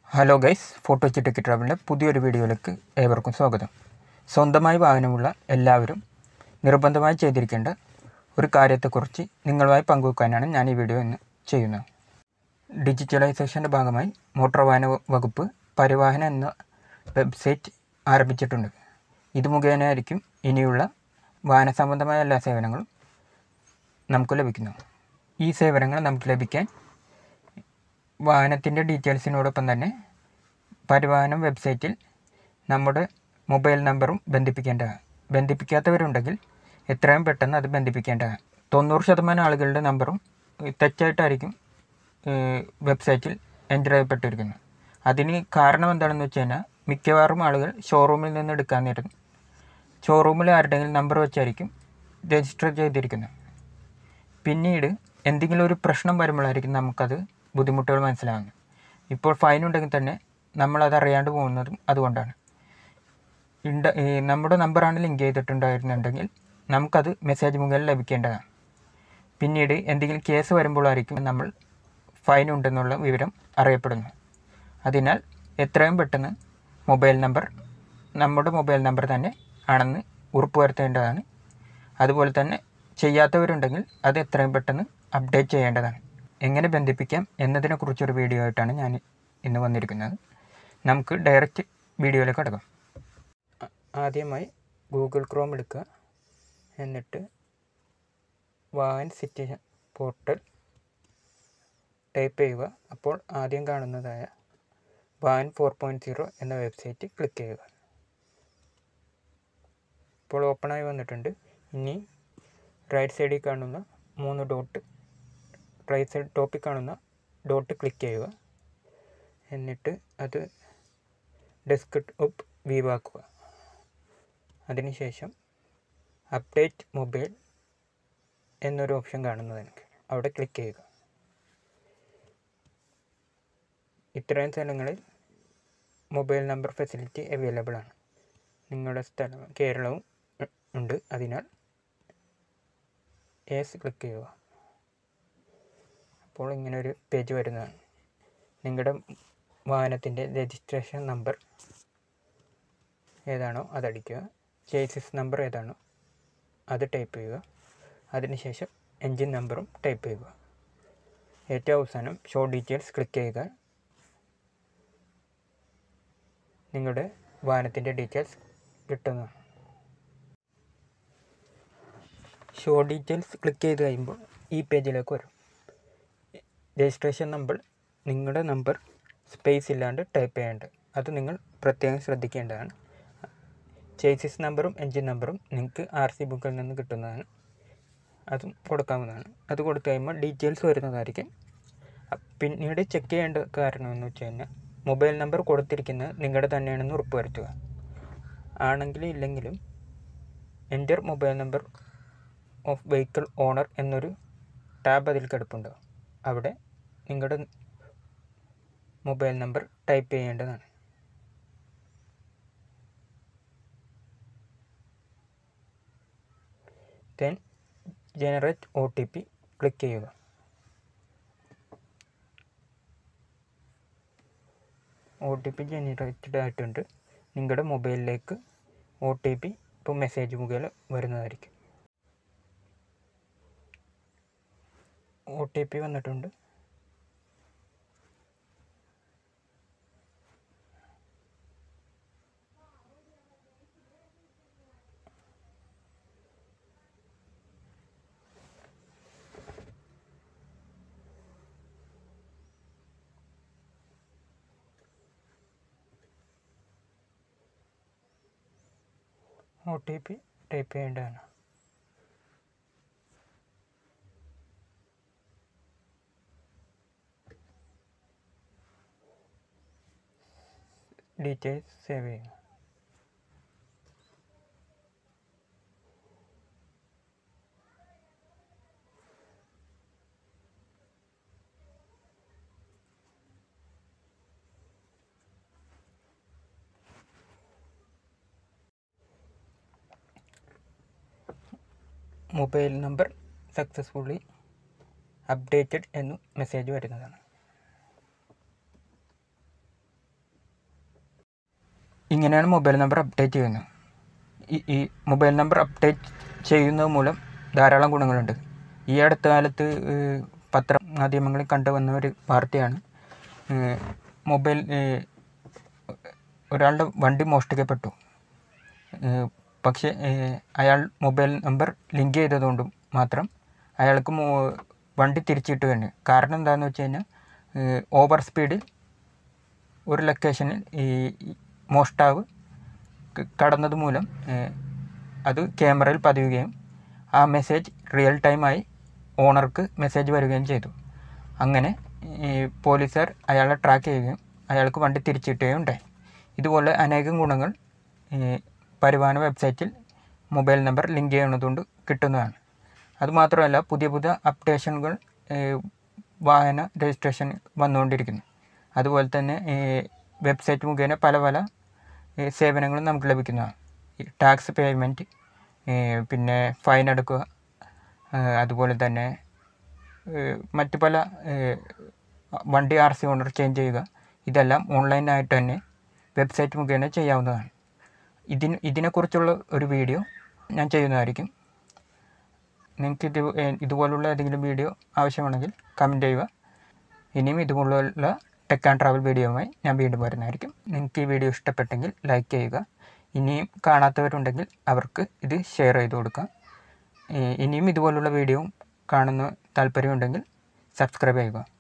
hello guys photo ചിട്ടിക്ക് ട്രാവലിൻ്റെ പുതിയൊരു വീഡിയോയിലേക്ക് ഏവർക്കും സ്വാഗതം സ്വന്തമായി വാഹനമുള്ള എല്ലാവരും നിർബന്ധമായി ചെയ്തിരിക്കേണ്ട ഒരു കാര്യത്തെക്കുറിച്ച് നിങ്ങളുമായി പങ്കുവെക്കാനാണ് ഞാൻ ഈ വീഡിയോ ഇന്ന് ചെയ്യുന്നത് ഡിജിറ്റലൈസേഷൻ്റെ ഭാഗമായി മോട്ടോർ വാഹന വകുപ്പ് പരിവാഹന എന്ന വെബ്സൈറ്റ് ആരംഭിച്ചിട്ടുണ്ട് ഇത് മുഖേനയായിരിക്കും ഇനിയുള്ള വാഹന സംബന്ധമായ എല്ലാ സേവനങ്ങളും നമുക്ക് ലഭിക്കുന്നത് ഈ സേവനങ്ങൾ നമുക്ക് ലഭിക്കാൻ വാഹനത്തിൻ്റെ ഡീറ്റെയിൽസിനോടൊപ്പം തന്നെ പരിവാഹനം വെബ്സൈറ്റിൽ നമ്മുടെ മൊബൈൽ നമ്പറും ബന്ധിപ്പിക്കേണ്ടതാണ് ബന്ധിപ്പിക്കാത്തവരുണ്ടെങ്കിൽ എത്രയും പെട്ടെന്ന് അത് ബന്ധിപ്പിക്കേണ്ടതാണ് തൊണ്ണൂറ് ശതമാനം ആളുകളുടെ നമ്പറും തെറ്റായിട്ടായിരിക്കും ഏഹ്, വെബ്സൈറ്റിൽ എൻ്റർ ചെയ്യപ്പെട്ടിരിക്കുന്നത് അതിന് കാരണം എന്താണെന്ന് വെച്ച് കഴിഞ്ഞാൽ മിക്കവാറും ആളുകൾ ഷോറൂമിൽ നിന്ന് എടുക്കാൻ നേരം ഷോറൂമിൽ ആരുടെയെങ്കിലും നമ്പർ വെച്ചായിരിക്കും രജിസ്റ്റർ ചെയ്തിരിക്കുന്നത് പിന്നീട് എന്തെങ്കിലും ഒരു പ്രശ്നം വരുമ്പോഴായിരിക്കും നമുക്കത് ബുദ്ധിമുട്ടുകൾ മനസ്സിലാകുന്നത് ഇപ്പോൾ ഫൈൻ ഉണ്ടെങ്കിൽ തന്നെ നമ്മളത് അറിയാണ്ട് പോകുന്നതും അതുകൊണ്ടാണ് ഇണ്ട ഈ നമ്മുടെ നമ്പറാണ് ലിങ്ക് ചെയ്തിട്ടുണ്ടായിരുന്നുണ്ടെങ്കിൽ നമുക്കത് മെസ്സേജ് മുഖേന ലഭിക്കേണ്ടതാണ് പിന്നീട് എന്തെങ്കിലും കേസ് വരുമ്പോഴായിരിക്കും നമ്മൾ ഫൈൻ ഉണ്ടെന്നുള്ള വിവരം അറിയപ്പെടുന്നത് അതിനാൽ എത്രയും പെട്ടെന്ന് മൊബൈൽ നമ്പർ നമ്മുടെ മൊബൈൽ നമ്പർ തന്നെ ആണെന്ന് ഉറപ്പുവരുത്തേണ്ടതാണ് അതുപോലെ തന്നെ ചെയ്യാത്തവരുണ്ടെങ്കിൽ അത് എത്രയും പെട്ടെന്ന് അപ്ഡേറ്റ് ചെയ്യേണ്ടതാണ് എങ്ങനെ ബന്ധിപ്പിക്കാം എന്നതിനെക്കുറിച്ചൊരു വീഡിയോ ആയിട്ടാണ് ഞാൻ ഇന്ന് വന്നിരിക്കുന്നത് നമുക്ക് ഡയറക്റ്റ് വീഡിയോയിലേക്ക് കിടക്കാം ആദ്യമായി ഗൂഗിൾ ക്രോം എടുക്കുക എന്നിട്ട് വാഹൻ സിറ്റിസൺ പോർട്ടൽ ടൈപ്പ് ചെയ്യുക അപ്പോൾ ആദ്യം കാണുന്നതായ വാൻ ഫോർ പോയിൻറ്റ് സീറോ എന്ന വെബ്സൈറ്റ് ക്ലിക്ക് ചെയ്യുക ഇപ്പോൾ ഓപ്പണായി വന്നിട്ടുണ്ട് ഇനി റൈറ്റ് സൈഡിൽ കാണുന്ന മൂന്ന് ഡോട്ട് റൈറ്റ് സൈഡ് ടോപ്പിൽ കാണുന്ന ഡോട്ട് ക്ലിക്ക് ചെയ്യുക എന്നിട്ട് അത് ഡെസ്ക് ടോപ്പ് വ്യൂ ആക്കുക അതിനുശേഷം അപ്ഡേറ്റ് മൊബൈൽ എന്നൊരു ഓപ്ഷൻ കാണുന്നത് എനിക്ക് അവിടെ ക്ലിക്ക് ചെയ്യുക ഇത്രയും സ്ഥലങ്ങളിൽ മൊബൈൽ നമ്പർ ഫെസിലിറ്റി അവൈലബിൾ ആണ് നിങ്ങളുടെ സ്ഥലം കേരളവും ഉ- ഉണ്ട് അതിനാൽ ഏസ് ക്ലിക്ക് ചെയ്യുക അപ്പോൾ ഇങ്ങനെ ഒരു പേജ് വരുന്നതാണ് നിങ്ങളുടെ വാഹനത്തിൻ്റെ രജിസ്ട്രേഷൻ നമ്പർ ഏതാണോ അതടിക്കുക ചേസിസ് നമ്പർ ഏതാണോ അത് ടൈപ്പ് ചെയ്യുക അതിനുശേഷം എൻജിൻ നമ്പറും ടൈപ്പ് ചെയ്യുക ഏറ്റവും അവസാനം ഷോ ഡീറ്റെയിൽസ് ക്ലിക്ക് ചെയ്യുക നിങ്ങളുടെ വാഹനത്തിൻ്റെ ഡീറ്റെയിൽസ് കിട്ടുന്നതാണ് ഷോ ഡീറ്റെയിൽസ് ക്ലിക്ക് ചെയ്ത് കഴിയുമ്പോൾ ഈ പേജിലേക്ക് വരും രജിസ്ട്രേഷൻ നമ്പർ നിങ്ങളുടെ നമ്പർ സ്പേസ് ഇല്ലാണ്ട് ടൈപ്പ് ചെയ്യേണ്ടത് അത് നിങ്ങൾ പ്രത്യേകം ശ്രദ്ധിക്കേണ്ടതാണ് ചേസിസ് നമ്പറും എൻജിൻ നമ്പറും നിങ്ങൾക്ക് ആർ സി ബുക്കിൽ നിന്ന് കിട്ടുന്നതാണ് അതും കൊടുക്കാവുന്നതാണ് അത് കൊടുത്തു കഴിയുമ്പോൾ ഡീറ്റെയിൽസ് വരുന്നതായിരിക്കും അ- പിന്നീട് ചെക്ക് ചെയ്യേണ്ട കാരണം എന്ന് വെച്ച് കഴിഞ്ഞാൽ മൊബൈൽ നമ്പർ കൊടുത്തിരിക്കുന്നത് നിങ്ങളുടെ തന്നെയാണെന്ന് ഉറപ്പുവരുത്തുക ആണെങ്കിലും ഇല്ലെങ്കിലും enter mobile number of vehicle owner എന്നൊരു ടാബ് അതിൽ കിടപ്പുണ്ടാവും അവിടെ നിങ്ങളുടെ മൊബൈൽ നമ്പർ ടൈപ്പ് ചെയ്യേണ്ടതാണ് then generate O T P click ചെയ്യുക ഒ ടി പി ജനറേറ്റഡ് ആയിട്ടുണ്ട് നിങ്ങളുടെ മൊബൈലിലേക്ക് ഒ ടി പി ഇപ്പോൾ മെസ്സേജ് മുഖേന വരുന്നതായിരിക്കും ഒ ടി പി വന്നിട്ടുണ്ട് ഒ ടി പി ടൈപ്പ് ചെയ്യേണ്ടതാണ് ഡീറ്റെയിൽസ് സേവ് ചെയ്യുക മൊബൈൽ നമ്പർ സക്സസ്ഫുള്ളി അപ്ഡേറ്റഡ് എന്നു മെസ്സേജ് വരുന്നതാണ് ഇങ്ങനെയാണ് മൊബൈൽ നമ്പർ അപ്ഡേറ്റ് ചെയ്യുന്നത് ഈ ഈ മൊബൈൽ നമ്പർ അപ്ഡേറ്റ് ചെയ്യുന്നത് മൂലം ധാരാളം ഗുണങ്ങളുണ്ട് ഈ അടുത്ത കാലത്ത് ഏഹ്, പത്ര മാധ്യമങ്ങളിൽ കണ്ടുവന്ന ഒരു വാർത്തയാണ് ഏഹ്, മൊബൈൽ ഏഹ്, ഒരാളുടെ വണ്ടി മോഷ്ടിക്കപ്പെട്ടു ഏഹ്, പക്ഷേ ഏഹ്, അയാൾ മൊബൈൽ നമ്പർ ലിങ്ക് ചെയ്തതുകൊണ്ടും മാത്രം അയാൾക്ക് മോ- വണ്ടി തിരിച്ചിട്ട് തന്നെ കാരണം എന്താണെന്ന് വെച്ച് കഴിഞ്ഞാൽ ഓവർ സ്പീഡിൽ ഒരു ലൊക്കേഷനിൽ ഈ ഈ മോഷ്ടാവ് ക- കടന്നത് മൂലം ഏഹ്, അത് ക്യാമറയിൽ പതിയുകയും ആ മെസ്സേജ് റിയൽ ടൈമായി ഓണർക്ക് മെസ്സേജ് വരികയും ചെയ്തു അങ്ങനെ ഈ പോലീസുകാർ അയാളെ ട്രാക്ക് ചെയ്യുകയും അയാൾക്ക് വണ്ടി തിരിച്ചിട്ടുകയും ഉണ്ടായി ഇതുപോലെ അനേകം ഗുണങ്ങൾ ഈ പരിവാഹന വെബ്സൈറ്റിൽ മൊബൈൽ നമ്പർ ലിങ്ക് ചെയ്യുന്നതുകൊണ്ട് കിട്ടുന്നതാണ് അതുമാത്രമല്ല പുതിയ പുതിയ അപ്ഡേഷനുകൾ ഏഹ്, വാഹന രജിസ്ട്രേഷൻ വന്നുകൊണ്ടിരിക്കുന്നു അതുപോലെ തന്നെ വെബ്സൈറ്റ് മുഖേന പല പല ഏഹ്, സേവനങ്ങളും നമുക്ക് ലഭിക്കുന്നതാണ് ഈ ടാക്സ് പേയ്മെൻറ്റ് പിന്നെ ഫൈൻ അടക്കുക ഏഹ്, അതുപോലെ തന്നെ ഏഹ്, മറ്റ് പല ഏഹ്, വണ്ടി ആർ സി ഓണർ ചേഞ്ച് ചെയ്യുക ഇതെല്ലാം ഓൺലൈനായിട്ട് തന്നെ വെബ്സൈറ്റ് മുഖേന ചെയ്യാവുന്നതാണ് ഇതിന് ഇതിനെക്കുറിച്ചുള്ള ഒരു വീഡിയോ ഞാൻ ചെയ്യുന്നതായിരിക്കും നിങ്ങൾക്ക് ഇത് ഏഹ്, ഇതുപോലുള്ള ഏതെങ്കിലും വീഡിയോ ആവശ്യമാണെങ്കിൽ കമൻറ്റ് ചെയ്യുക ഇനിയും ഇതുപോലുള്ള ടെക് ആൻഡ് ട്രാവൽ വീഡിയോയുമായി ഞാൻ വീണ്ടും വരുന്നതായിരിക്കും നിങ്ങൾക്ക് ഈ വീഡിയോ ഇഷ്ടപ്പെട്ടെങ്കിൽ ലൈക്ക് ചെയ്യുക ഇനിയും കാണാത്തവരുണ്ടെങ്കിൽ അവർക്ക് ഇത് ഷെയർ ചെയ്ത് കൊടുക്കുക ഏഹ്, ഇനിയും ഇതുപോലുള്ള വീഡിയോ കാണുന്ന താല്പര്യമുണ്ടെങ്കിൽ സബ്സ്ക്രൈബ് ചെയ്യുക